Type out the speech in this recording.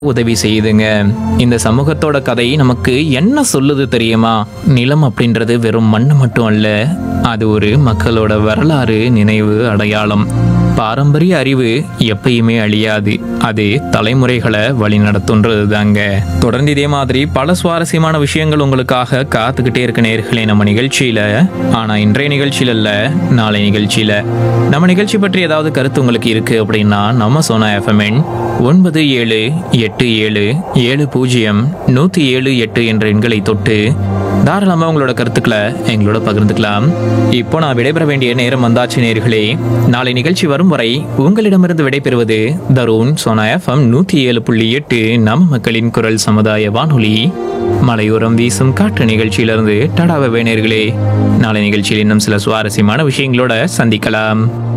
உதவி செய்யுதுங்க இந்த சமூகத்தோட கதை நமக்கு என்ன சொல்லுது தெரியுமா நிலம் அப்படின்றது வெறும் மண் மட்டும் அல்ல அது ஒரு மக்களோட வரலாறு நினைவு அடையாளம் பாரம்பரிய அறிவு எப்பயுமே அழியாது அது தலைமுறைகளை வழிநடத்துன்றது தாங்க தொடர்ந்து இதே மாதிரி பல சுவாரஸ்யமான விஷயங்கள் உங்களுக்காக காத்துக்கிட்டே இருக்க நேர்களே நம்ம நிகழ்ச்சியில ஆனா இன்றைய நிகழ்ச்சியில இல்ல நாளை நிகழ்ச்சியில நம்ம நிகழ்ச்சி பற்றி ஏதாவது கருத்து உங்களுக்கு இருக்கு அப்படின்னா நம்ம சோனா எஃப்எம்என் ஒன்பது ஏழு எட்டு ஏழு ஏழு பூஜ்ஜியம் நூற்றி ஏழு எட்டு என்ற எண்களை தொட்டு தாராளமாக உங்களோட கருத்துக்களை எங்களோட பகிர்ந்துக்கலாம் இப்போ நான் விடைபெற வேண்டிய நேரம் வந்தாச்சு நேர்களே நாளை நிகழ்ச்சி வரும் வரை உங்களிடமிருந்து விடைபெறுவது தருண் சோனா எஃப்எம் நூற்றி ஏழு புள்ளி எட்டு நம்ம மக்களின் குரல் சமுதாய வானொலி மலையோரம் வீசும் காற்று நிகழ்ச்சியிலிருந்து டடாவை நேர்களே நாளை நிகழ்ச்சியில் இன்னும் சில சுவாரஸ்யமான விஷயங்களோட சந்திக்கலாம்